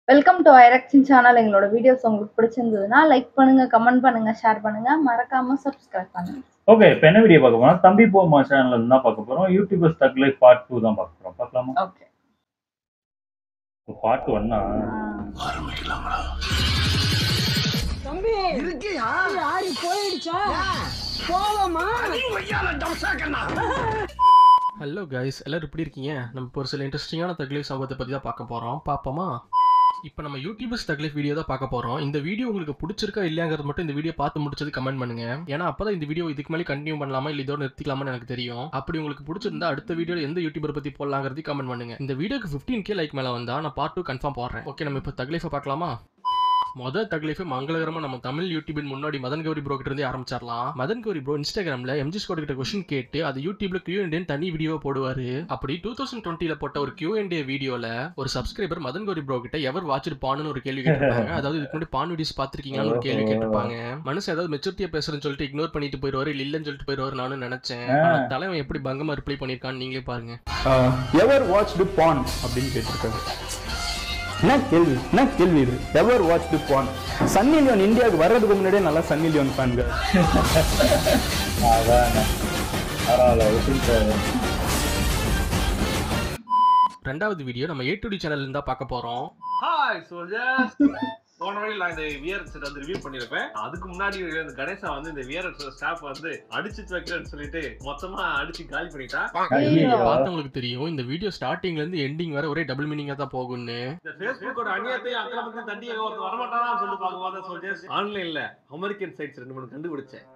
Welcome to ஐரக்ஷன் channel எங்களோட videos உங்களுக்கு பிடிச்சிருந்ததுன்னா லைக் பண்ணுங்க கமெண்ட் பண்ணுங்க ஷேர் பண்ணுங்க மறக்காம சப்ஸ்கிரைப் பண்ணுங்க ஓகே இப்போ என்ன வீடியோ பார்க்க போறோம் தம்பி போமா சேனல்ல இருந்து தான் பார்க்க போறோம் யூடியூபர்ஸ் தக் லைஃப் பார்ட் டூ தான் பார்க்க போறோம் பார்க்கலாமா ஓகே பார்ட் ஒன்னா தம்பி இருக்கியா யாரு போயிடுச்சா போவோமா ஹலோ கைஸ் எல்லாரும் எப்படி இருக்கீங்க நம்ம இப்போ ஒரு சில இன்ட்ரெஸ்டிங்கான தக்லீஃப் சம்பவத்தை பற்றி தான் பார்க்க போகிறோம் பார்ப்போமா இப்போ நம்ம யூடியூபர்ஸ் தக்லீஃப் வீடியோ தான் பார்க்க போகிறோம் இந்த வீடியோ உங்களுக்கு பிடிச்சிருக்கா இல்லையாங்கிறது மட்டும் இந்த வீடியோ பார்த்து முடிச்சது கமெண்ட் பண்ணுங்க ஏன்னா அப்போ தான் இந்த வீடியோ இதுக்கு மேலே கண்டினியூ பண்ணலாமா இல்லை இதோட நிறுத்திக்கலாமான்னு எனக்கு தெரியும் அப்படி உங்களுக்கு பிடிச்சிருந்தா அடுத்த வீடியோவில் எந்த யூடியூபர் பற்றி போடலாங்கிறது கமெண்ட் பண்ணுங்க இந்த வீடியோக்கு ஃபிஃப்டீன் கே லைக் மேலே வந்தா நான் பார்ட் டூ கன்ஃபார்ம் போடுறேன் ஓகே நம்ம இப்போ தக்லீஃபை பார்க்கலாமா மொதல் தக்லீஃபை மங்களகரமா நம்ம தமிழ் யூடியூபின் முன்னாடி மதன் கௌரி ப்ரோ கிட்ட இருந்தே ஆரம்பிச்சிடலாம் மதன் கௌரி ப்ரோ இன்ஸ்டாகிராம்ல எம்ஜி ஸ்கோட் கிட்ட கொஸ்டின் கேட்டு அது யூடியூப்ல கியூ அண்ட் தனி வீடியோ போடுவாரு அப்படி டூ தௌசண்ட் டுவெண்ட்டில போட்ட ஒரு கியூ அண்ட் வீடியோல ஒரு சப்ஸ்கிரைபர் மதன் கௌரி ப்ரோ கிட்ட எவர் வாட்ச்டு பான்னு ஒரு கேள்வி கேட்டிருப்பாங்க அதாவது இதுக்கு முன்னாடி பான் வீடியோஸ் பார்த்திருக்கீங்களான்னு ஒரு கேள்வி கேட்டிருப்பாங்க மனுஷன் ஏதாவது மெச்சூரிட்டியா பேசுறேன்னு சொல்லிட்டு இக்னோர் பண்ணிட்டு போயிடுவாரு இல்ல இல்லன்னு சொல்லிட்டு போயிடுவாரு நானும் நினைச்சேன் ஆனா தலைவன் எப்படி பங்கமா ரிப்ளை பண்ணிருக்கான்னு நீங்களே பாருங்க எவர் வாட்ச்டு பான் அப்படின்னு கேட்டிருக்காங்க என்ன கேள்வி என்ன கேள்வி இது ever watched porn Sunny Leone இந்தியாவுக்கு வர்றதுக்கு முன்னாடியே நல்லா சன்னி லியோன் ஃபேன்கள் அதான் பரவாயில்ல விட்டுட்டாரு. ரெண்டாவது வீடியோ நம்ம ஏ டு டி சேனல்ல இருந்தா பார்க்க போறோம் ஹாய் சோல்ஜர்ஸ் போன வழியில் நான் இந்த வியர் செட் வந்து ரிவ்யூ பண்ணியிருப்பேன் அதுக்கு முன்னாடி இந்த கணேசா வந்து இந்த வியர் ஸ்டாப் வந்து அடிச்சு வைக்கிறேன்னு சொல்லிட்டு மொத்தமா அடிச்சு காலி பண்ணிட்டான் ஐயோ. பார்த்தவங்களுக்கு தெரியும் இந்த வீடியோ ஸ்டார்டிங்ல இருந்து எண்டிங் வரை ஒரே டபுள் மீனிங்கா தான் போகும்னு இந்த ஃபேஸ்புக்கோட அநியத்தையும் அக்கிரமத்தையும் தட்டி எங்க ஒருத்தர் வரமாட்டானான்னு சொல்லிட்டு பார்க்கும்போது சோல்ஜர்ஸ் ஆன்லைன்ல அமெரிக்கன் சைட்ஸ் ரெண்டு மூணு கண்டுபிடிச்சேன்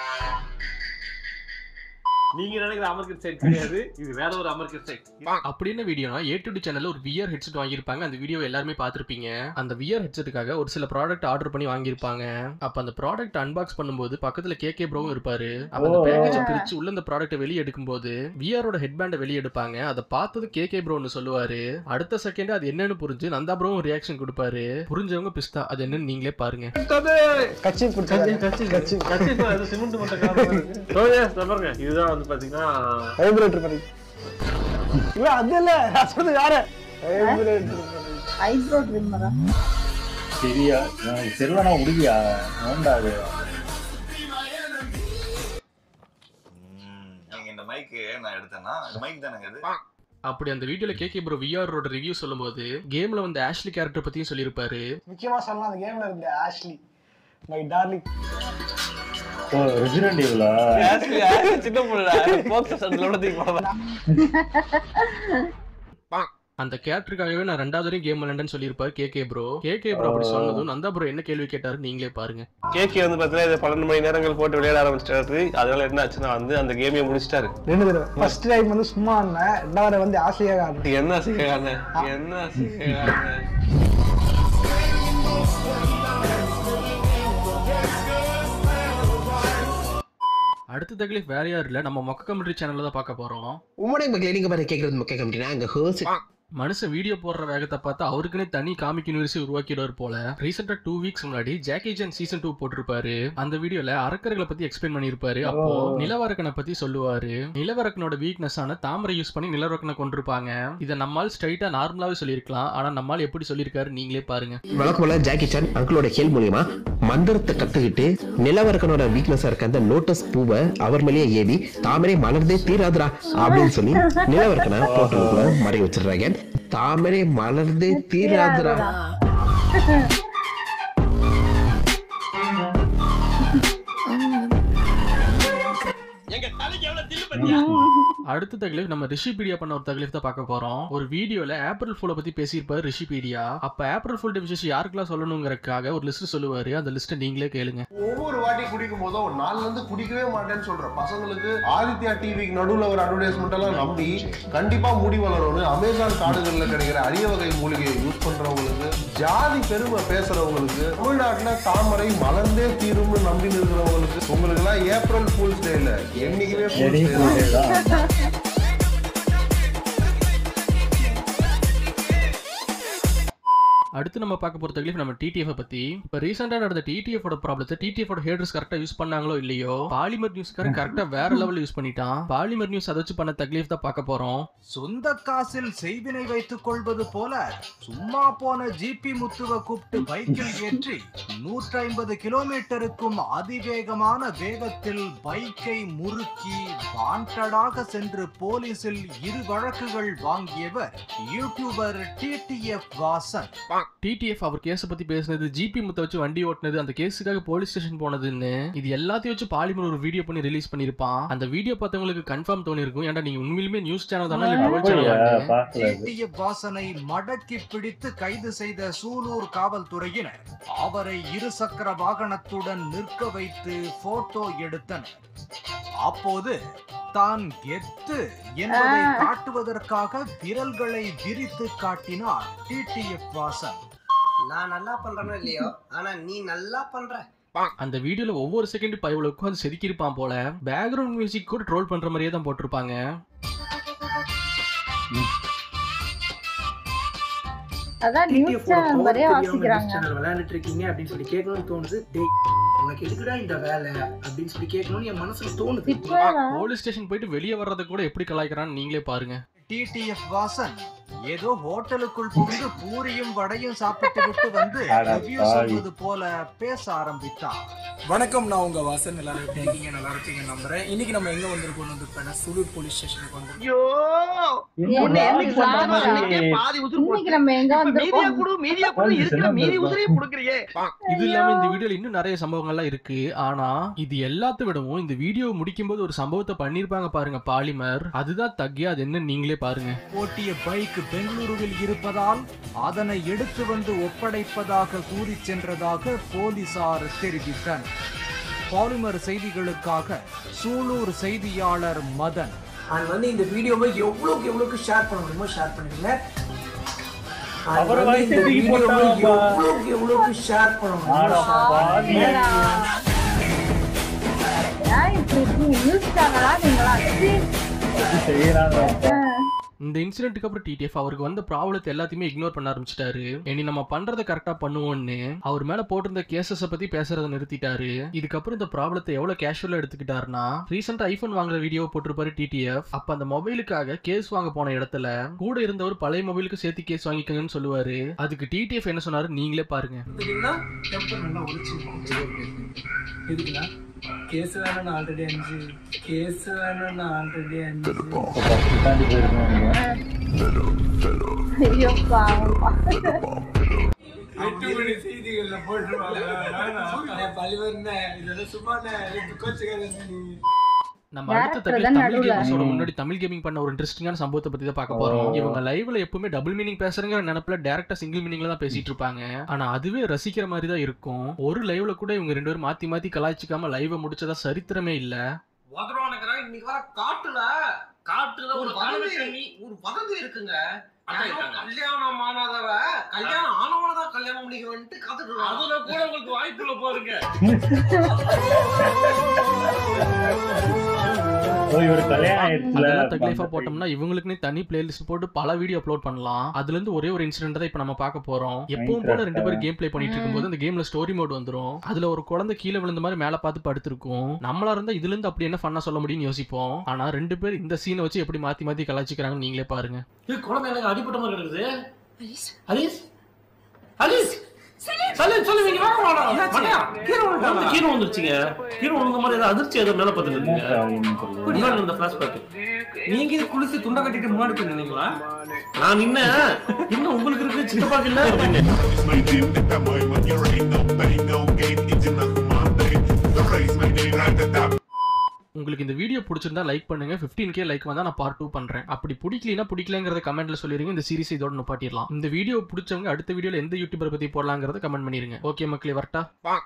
நீங்க நினைக்கிற அமெரிக்கன் சைட் கிடையாது இது வேற ஒரு அமெரிக்கன் சைட் அப்படின்னு வீடியோனா ஏ டு டி சேனல்ல ஒரு வியர் ஹெட்செட் வாங்கியிருப்பாங்க அந்த வீடியோ எல்லாருமே பார்த்திருப்பீங்க அந்த வியர் ஹெட்செட்டுக்காக ஒரு சில ப்ராடக்ட் ஆர்டர் பண்ணி வாங்கியிருப்பாங்க அப்ப அந்த ப்ராடக்ட் அன்பாக்ஸ் பண்ணும்போது பக்கத்துல கே கே ப்ரோவும் இருப்பாரு அப்ப அந்த ஓ. பேக்கேஜை பிரிச்சு உள்ள இந்த ப்ராடக்ட்டை வெளியே எடுக்கும்போது விஆரோட ஹெட்பேண்டை வெளியே எடுப்பாங்க அதை பார்த்தது கே கே ப்ரோன்னு சொல்லுவாரு அடுத்த செகண்ட் அது என்னன்னு புரிஞ்சு நந்தா ப்ரோவும் ரியாக்ஷன் கொடுப்பாரு புரிஞ்சவங்க பிஸ்தா அது என்னன்னு நீங்களே பாருங்க கட்சி கட்சி கட்சி கட்சி கட்சி சிமெண்ட் மட்டும் பாருங்க இதுதான் வந்து பாத்தீங்கன்னா வைப்ரேட்டர் மாதிரி இல்ல அது இல்ல நான் சொல்றது வேற வைப்ரேட்டர் ஐப்ரோ ட்ரிம்மரா சரியா நான் சரிதானா உடுவியா வேண்டாது ம், நீங்க இந்த மைக்கு நான் எடுத்தேன்னா இந்த மைக் தானேங்க இது அப்படி அந்த வீடியோல கே கே ப்ரோ விஆரோட ரிவ்யூ சொல்லும்போது கேம்ல வந்து ஆஷ்லி கேரக்டர் பத்தியும் சொல்லியிருப்பாரு முக்கியமா சொல்லலாம் அந்த கேம்ல இருந்த Ashley my darling oh resident இவளா சின்ன பொண்ணுடா போக்ஸ் சட்டிலோட தூக்கி போடலாம் அந்த கேரக்டருக்காகவே நான் ரெண்டாவது வரையும் கேம் விளையாண்டேன்னு சொல்லியிருப்பாரு K K bro K K bro அப்படி சொன்னதும் நந்தா ப்ரோ என்ன கேள்வி கேட்டாரு நீங்களே பாருங்க கேகே வந்து பார்த்தீங்கன்னா இது பன்னெண்டு மணி நேரங்கள் போட்டு விளையாட ஆரம்பிச்சிட்டாரு அதனால என்ன ஆச்சுன்னா வந்து அந்த கேமையை முடிச்சிட்டாரு ரெண்டு தடவை ஃபர்ஸ்ட் டைம் வந்து சும்மா ஆடினேன் ரெண்டாவது வந்து ஆசையாக ஆடினேன் என்ன செய்யாங்க என்ன செய்யாங்க அடுத்த தகவல் வேற யாரும் இல்ல நம்ம மொக்க கமெண்ட்ரி சேனல்ல தான் பார்க்க போறோம் உம்முடைய மக்களே நீங்க பாரு கேட்கறது முக்கிய கமிட்டினா அங்க ஹோஸ் மனுஷன் வீடியோ போடுற வேகத்தை பார்த்து அவருக்குனே தனி காமிக் யூனிவர்சிட்டி உருவாக்கிடுவார் போல ரீசெண்டா டூ வீக்ஸ் முன்னாடி ஜாக்கி ஜான் சீசன் டூ போட்டிருப்பாரு அந்த வீடியோல அரக்கர்களை பத்தி எக்ஸ்பிளைன் பண்ணியிருப்பாரு அப்போ நிலவரக்கனை பத்தி சொல்லுவாரு நிலவரக்கனோட வீக்னஸ் ஆன தாமரை யூஸ் பண்ணி நிலவரக்கனை கொண்டிருப்பாங்க இதை நம்மால் ஸ்ட்ரைட்டா நார்மலாவே சொல்லியிருக்கலாம் ஆனா நம்மால் எப்படி சொல்லியிருக்காரு நீங்களே பாருங்க வழக்கம்போல ஜாக்கி சான் அங்கிளோட ஹெல்ப் மூலியமா மந்திரத்தை கத்துக்கிட்டு நிலவரக்கனோட வீக்னஸா இருக்க அந்த லோட்டஸ் பூவை அவர் மேலேயே ஏவி தாமரை மலர்ந்தே தீராதுரா அப்படின்னு சொல்லி நிலவரக்கனை போட்டோக்குள்ள மறைய வச்சிடுறாங்க தாமரை மலர்ந்தே தீராதுரா அடுத்த தகவல் நம்ம ரிஷிபீடியா பண்ண ஒரு தகவல் தான் பார்க்க போறோம் ஒரு வீடியோல ஏப்ரல் ஃபுல்லை பத்தி பேசியிருப்பாரு ரிஷிபீடியா அப்ப ஏப்ரல் ஃபுல் விஷயம் யாருக்கெல்லாம் சொல்லணுங்கிறதுக்காக ஒரு லிஸ்ட் சொல்லுவாரு அந்த லிஸ்ட்டை நீங்களே கேளுங்க ஒவ்வொரு வாட்டி குடிக்கும் போதும் ஒரு நாள்ல இருந்து குடிக்கவே மாட்டேன்னு சொல்ற பசங்களுக்கு ஆதித்யா டிவிக்கு நடுவுல ஒரு அட்வர்டைஸ்மெண்ட் எல்லாம் நம்பி கண்டிப்பா முடி வளரும்னு அமேசான் காடுகள்ல கிடைக்கிற அரிய வகை மூலிகையை யூஸ் பண்றவங்களுக்கு ஜாதி பெருமை பேசுறவங்களுக்கு தமிழ்நாட்டுல தாமரை மலர்ந்தே தீரும்னு நம்பி இருக்கிறவங்களுக்கு உங்களுக்கு எல்லாம் ஏப்ரல் ஃபூல்ஸ் டே இல்ல என்னைக்குமே சரி ஃபூல்ஸ் டே தான் தான். அடுத்து நம்ம பார்க்க போற தகவல் நம்ம டிடிஎஃப் பத்தி இப்போ ரீசெண்டா நடந்த டிடிஎஃப் ஓட ப்ராப்ளத்தை டிடிஎஃப் ஓட ஹேடர்ஸ் கரெக்டா யூஸ் பண்ணாங்களோ இல்லையோ பாலிமர் நியூஸ்காரன் கரெக்டா வேற லெவல்ல யூஸ் பண்ணிட்டான் பாலிமர் நியூஸ் அதை வச்சு பண்ண தக்லீஃப் தான் பார்க்க போறோம் சொந்த காசில் செய்வினை வைத்துக் கொள்வது போல சும்மா போன ஜிபி முத்துவ கூப்பிட்டு பைக்கில் ஏற்றி நூற்றி ஐம்பது கிலோமீட்டருக்கும் அதிவேகமான வேகத்தில் பைக்கை முறுக்கி வாண்டடாக சென்று போலீசில் இரு வழக்குகள் வாங்கியவர் யூடியூபர் டிடிஎஃப் வாசன் டிடிஎஃப் அவர் கேஸை பத்தி பேசுனது ஜிபி முத்த வச்சு வண்டி ஓட்டுனது அந்த கேஸுக்காக போலீஸ் ஸ்டேஷன் போனதுன்னு இது எல்லாத்தையும் வச்சு பாலிமர் ஒரு வீடியோ பண்ணி ரிலீஸ் பண்ணிருப்பான் அந்த வீடியோ பார்த்தவங்களுக்கு கன்ஃபார்ம் தோணி இருக்கும் ஏன்டா நீங்க உண்மையிலுமே நியூஸ் சேனல் தானே இல்ல ட்ரோல் சேனல் டிடிஎஃப் வாசனை மடக்கி பிடித்து கைது செய்த சூலூர் காவல்துறையினர் அவரை இருசக்கர வாகனத்துடன் நிற்க வைத்து போட்டோ எடுத்தனர் அப்போது தான் கெத்து என்பதை ஆ. காட்டுவதற்காக விரல்களை விரித்து காட்டினார் டிடிஎஃப் வாசன் நான் நல்லா பண்றேனோ இல்லையோ ஆனா நீ நல்லா பண்ற அந்த வீடியோல ஒவ்வொரு செகண்ட் பயவுல உட்காந்து செதுக்கியிருப்பான் போல பேக்ரவுண்ட் மியூசிக் கூட ட்ரோல் பண்ற மாதிரியே தான் போட்டிருப்பாங்க அதான் நியூஸ் சேனல் மாதிரியே வாசிக்கிறாங்க சேனல் விளையாண்டுட்டு இருக்கீங்க அப்படின்னு சொல்லி கேட்கணும்னு தோணுது டேய் உனக்கு எதுக்குடா இந்த வேலை அப்படின்னு சொல்லி கேட்கணும்னு என் மனசுல தோணுது போலீஸ் ஸ்டேஷன் போயிட்டு வெளியே வர்றத கூட எப்படி கலாய்க்கிறான்னு நீங்களே பாருங்க டிடிஎஃப் வாசன் ஏதோ ஹோட்டலுக்குள் புகுந்து பூரியும் வடையும் சாப்பிட்டு விட்டு வந்து அட ரிவ்யூ பாவி. சொல்வது போல பேச ஆரம்பித்தார் வணக்கம் நான் உங்க வாசன் எல்லாரும் எப்படி இருக்கீங்க நல்லா இருக்கீங்க நம்புறேன் இன்னைக்கு நம்ம எங்க வந்திருக்கோம் வந்து இப்ப சுலூர் போலீஸ் ஸ்டேஷனுக்கு வந்து ஐயோ உன்னை எனக்கு சாவா. இன்னைக்கு நம்ம எங்க வந்திருக்கோம் குடு மீதியா குடு இருக்கிற மீதி உதிரையும் குடுக்குறியே இது இல்லாம இந்த வீடியோல இன்னும் நிறைய சம்பவங்கள்லாம் இருக்கு ஆனா இது எல்லாத்த விடவும் இந்த வீடியோ முடிக்கும் போது ஒரு சம்பவத்தை பண்ணிருப்பாங்க பாருங்க பாலிமர் அதுதான் தக்கியா அது என்ன நீங்களே பாருங்க ஓட்டிய பைக் பெங்களூருவில் இருப்பதால் அதனை எடுத்து வந்து ஒப்படைப்பதாக கூறி சென்றதாக போலீசார் தெரிவித்தனர் பாலிமர் செய்திகளுக்காக சூலூர் செய்தியாளர் மதன் அண்ட் வந்து இந்த வீடியோவை எவ்வளவுக்கு எவ்வளவுக்கு ஷேர் பண்ண முடியுமோ ஷேர் பண்ணிடுங்க And அவர் வந்து வயசு இந்த தூக்கி வீடியோவை போட்டாப்பா. எவ்வளவுக்கு எவ்வளவுக்கு ஷேர் பண்ண முடியுமோ ஆடா share பாவி. பண்ணுங்க. ஏன் இப்படி இருக்கீங்க நியூஸ் சேனலா நீங்களா சீ. இந்த இன்சிடென்ட்டுக்கு அப்புறம் டிடிஎஃப் அவருக்கு வந்த ப்ராப்ளத்தை எல்லாத்தையுமே இக்னோர் பண்ண ஆரம்பிச்சிட்டாரு இனி நம்ம பண்றதை கரெக்டா பண்ணுவோம்னு அவர் மேல போட்டிருந்த கேசஸ் பத்தி பேசுறதை நிறுத்திட்டாரு இதுக்கப்புறம் இந்த ப்ராப்ளத்தை எவ்வளவு கேஷுவலா எடுத்துக்கிட்டாருன்னா ரீசெண்டா ஐபோன் வாங்குற வீடியோ போட்டிருப்பாரு டிடிஎஃப் அப்ப அந்த மொபைலுக்காக கேஸ் வாங்க போன இடத்துல கூட இருந்தவர் பழைய மொபைலுக்கு சேர்த்து கேஸ் வாங்கிக்கங்கன்னு சொல்லுவாரு அதுக்கு டிடிஎஃப் என்ன சொன்னாரு நீங்களே பாருங்க பார்த்தீங்கன்னா டெம்பர் நல்லா ஒழிச்சிருக்கோம் எதுக்குன்னா கேஸ் வேணும்னு ஆல்ரெடி அஞ்சு கேஸ் வேணும்னு ஆல்ரெடி அஞ்சு தாண்டி போயிருக்கோம் ஐயோ பாவம்ப்பா. எட்டு மணி செய்திகள்ல போட்டுருவாங்க பழிவர்ன இதெல்லாம் சும்மா கோச்சுக்காத நீ நம்ம அடுத்த Director தடவை தான் தமிழ் நடுவுல. கேமிங்ஸோட முன்னாடி தமிழ் கேமிங் பண்ண ஒரு இன்ட்ரெஸ்டிங்கான சம்பவத்தை பத்தி தான் பார்க்க போறோம் ஓ. இவங்க லைவ்ல எப்பவுமே டபுள் மீனிங் பேசுறங்கிற நினைப்புல டேரக்டா சிங்கிள் மீனிங்ல தான் பேசிட்டு இருப்பாங்க ஆனா அதுவே ரசிக்கிற மாதிரி தான் இருக்கும் ஒரு லைவ்ல கூட இவங்க ரெண்டு பேரும் மாத்தி மாத்தி கலாய்ச்சிக்காம லைவ முடிச்சதா சரித்திரமே இல்ல உதறவானுங்கிறான் இன்னைக்கு வர காட்டுல காட்டுல ஒரு வதந்தி ஒரு வதந்தி இருக்குங்க கல்யாணம் ஆனாதவ கல்யாணம் ஆனவனதான் கல்யாணம் பண்ணிக்க வந்துட்டு காத்துட்டு அதுல கூட உங்களுக்கு வாய்ப்புல போறீங்க ஓ இவர் கல்யாணம் ஆயிடுச்சுல அதெல்லாம் தக்லீஃபா போட்டோம்னா இவங்களுக்குன்னு தனி பிளேலிஸ்ட் போட்டு பல வீடியோ அப்லோட் பண்ணலாம் அதுல இருந்து ஒரே ஒரு இன்சிடென்ட் தான் இப்ப நம்ம பார்க்க போறோம் எப்பவும் போல ரெண்டு பேரும் கேம் ப்ளே பண்ணிட்டு இருக்கும்போது அந்த கேம்ல ஸ்டோரி மோட் வந்துரும் அதுல ஒரு குழந்தை கீழே விழுந்த மாதிரி மேல பார்த்து படுத்திருக்கும் நம்மளா இருந்தா இதுல இருந்து அப்படி என்ன பண்ண சொல்ல முடியும்னு யோசிப்போம் ஆனா ரெண்டு பேர் இந்த சீனை வச்சு எப்படி மாத்தி மாத்தி கலாய்ச்சிக்கிறாங்கன்னு நீங்களே பாருங்க குழந்தை எனக்கு அடிப்பட்ட மாதிரி இருக்குது அலிஸ் அலிஸ் சொல்லு சொல்லு நீங்க வாங்க வாடா வாடா. கீரை வந்துட்டாங்க. கீரை வந்துருச்சுங்க கீரை வந்த மாதிரி ஏதோ அதிர்ச்சி ஏதோ மேல பார்த்துட்டு இருக்கீங்க முன்னாடி இந்த ஃபிளாஷ்பேக் நீங்க இது குளிச்சு துண்டை கட்டிட்டு முன்னாடி போயிருந்தீங்களா நான் நின்ன இன்னும் உங்களுக்கு இருக்கு சித்தப்பாக்கு இல்ல அப்படின்னு உங்களுக்கு இந்த வீடியோ பிடிச்சிருந்தா லைக் பண்ணுங்க 15k கே லைக் வந்தா நான் பார்ட் டூ பண்றேன் அப்படி பிடிக்கலனா பிடிக்கலங்கிறத கமெண்ட்ல சொல்லிருங்க இந்த சீரிஸ் இதோட நிப்பாட்டிடலாம் இந்த வீடியோ பிடிச்சவங்க அடுத்த வீடியோல எந்த யூடியூபர் பத்தி போடலாங்கிறத கமெண்ட் பண்ணிருங்க ஓகே மக்களே வரட்டா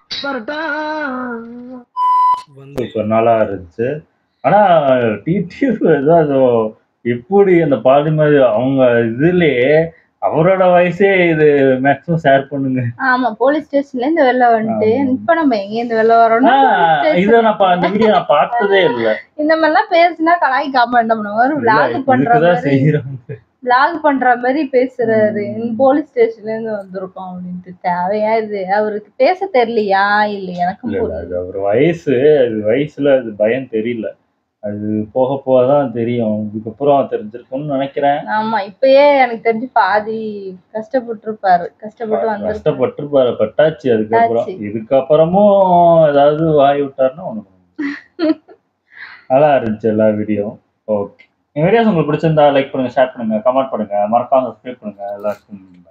சூப்பர் நல்லா இருந்துச்சு ஆனா டிடிஎஃப் ஏதோ எப்படி அந்த பாலிமர் அவங்க இதுலயே அவரோட வயசே இது மேக்ஸிமம் ஷேர் பண்ணுங்க ஆமா போலீஸ் ஸ்டேஷன்ல இருந்து வெளில வந்துட்டு இப்ப நம்ம எங்க இருந்து வெளில வரோம்னா ஆஹ் police இத station. நான் பா- அந்த வீடியோ நான் பார்த்ததே இல்ல இந்த மாதிரிலாம் பேசினா கலாய்க்காம என்ன பண்ணுவோம் ஒரு விளாக் பண்ற இதுக்குதான் மாதிரி செய்யறாங்க vlog பண்ற மாதிரி பேசுறாரு போலீஸ் ஸ்டேஷன்ல இருந்து வந்திருக்கோம் அப்படின்ட்டு தேவையா இது அவருக்கு பேச தெரியலையா இல்ல எனக்கும் இல்ல, இல்ல, புரியல அது அவர் வயசு அது வயசுல அது பயம் தெரியல அது போக போக தான் தெரியும் இதுக்கப்புறம் தெரிஞ்சிருக்கும்னு நினைக்கிறேன் ஆமா இப்பயே எனக்கு தெரிஞ்சு பாதி கஷ்டப்பட்டு இருப்பாரு கஷ்டப்பட்டு வந்திருப்பாரு கஷ்டப்பட்டிருப்பாரு பட்டாச்சு அதுக்கப்புறம் பட்டாச்சு. இதுக்கப்புறமும் ஏதாவது வாய் விட்டாருன்னா ஒண்ணு பண்ண முடியாது. நல்லா இருந்துச்சு எல்லா வீடியோ ஓகே இந்த வீடியோஸ் உங்களுக்கு பிடிச்சிருந்தா லைக் பண்ணுங்க ஷேர் பண்ணுங்க கமெண்ட் பண்ணுங்க மறக்காம சப்ஸ்கிரைப் பண்ணுங்க எல்லாருக்கும்